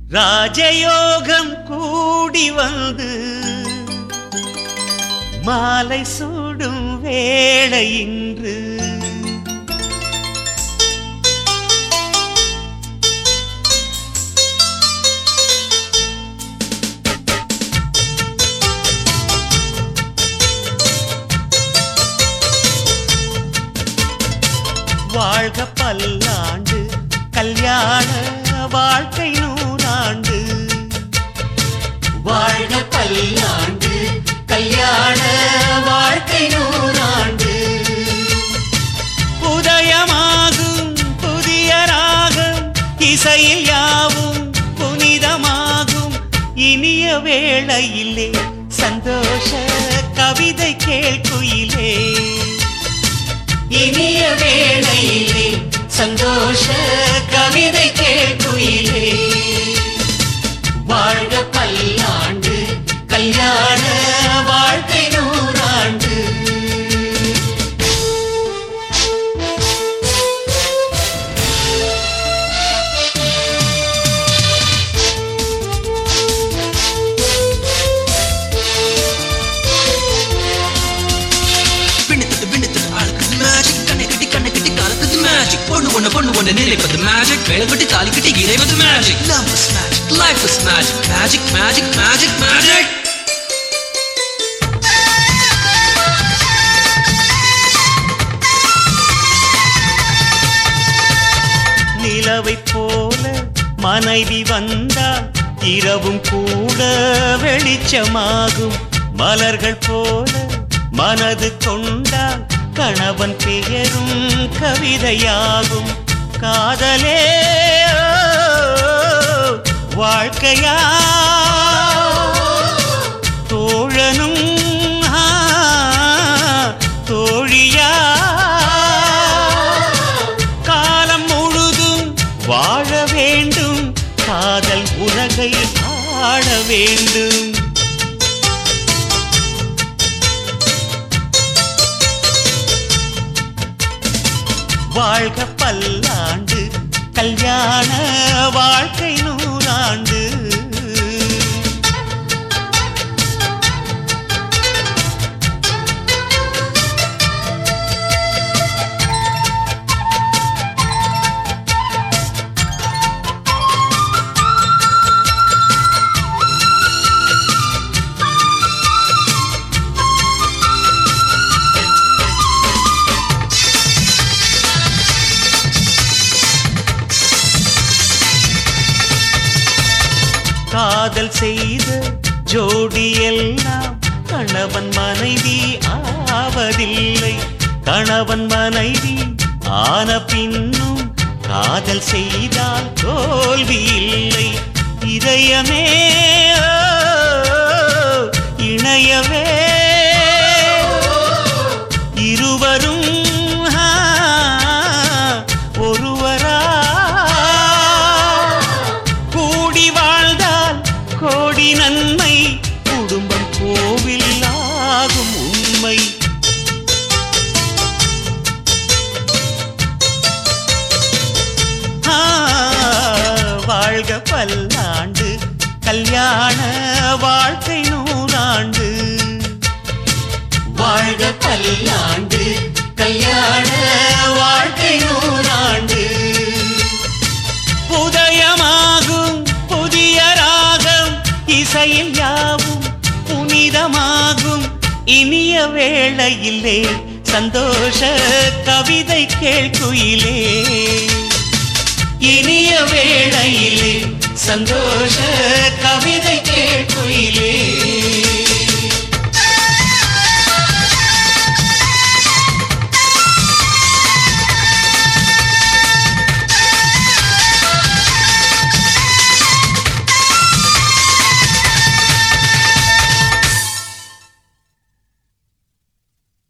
ராஜயோகம் கூடி வந்து மாலை சூடும் வேளை இன்று வாழ்க பல்லாண்டு கல்யாண வாழ்க்கை நூறாண்டு வாழ்க பல்லாண்டு கல்யாண வாழ்க்கை நூறாண்டு உதயமாகும் புதிய ராகம் இசையில் யாவும் புனிதமாகும் இனிய வேளையிலே சந்தோஷ கவிதை கேள்குயிலே இனிய வேளையிலே சந்தோஷ கவிதை கேட்குயிலே வாழ்க பல்லாண்டு கல்யாண வாழ்க்கை நூறாண்டு பின்னித்தது பின்னித்தது ஆளுக்குது மேஜிக் கண்ணை கட்டி கண்ணை கட்டி காலக்குது மேஜிக் பொண்ணு ஒண்ணு பொண்ணு ஒண்ணு நினைப்பது மேஜிக் வேலை கட்டி தாலி கட்டி இறைவது magic love is magic life is magic magic magic magic magic நிலவை போல மனைவி வந்தால் இரவும் கூட வெளிச்சமாகும் மலர்கள் போல மனது கொண்டால் கணவன் பெயரும் கவிதையாகும் காதலே ஓ, வாழ்க்கையா தோழனும் ஆ, தோழியா காலம் முழுதும் வாழ வேண்டும் காதல் உலகை ஆள வேண்டும் வாழ்க பல்லாண்டு கல்யாண வாழ்க்கை நூறாண்டு காதல் செய்த ஜோடி எல்லாம் கணவன் மனைவி ஆவதில்லை கணவன் மனைவி ஆன பின்னும் காதல் செய்தால் தோல்வி இல்லை இதயமே ஓ, இணையவே இருவரும் ஆ, ஒருவரா கூடி வாழ்ந்தால் கோடி நன்மை குடும்பம் கோவில் ஆகும் உண்மை ஆ, வாழ்க பல்லாண்டு கல்யாண வாழ்க்கை நூறாண்டு வாழ்க பல்லாண்டு கல்யாண வாழ்க்கை நூறாண்டு உதயமாகும் புதிய ராகம் இசையில் யாவும் புனிதமாகும் இனிய வேளையிலே சந்தோஷ கவிதை கேள்குயிலே இனிய வேளையிலே சந்தோஷ கவிதை கேட்குயிலே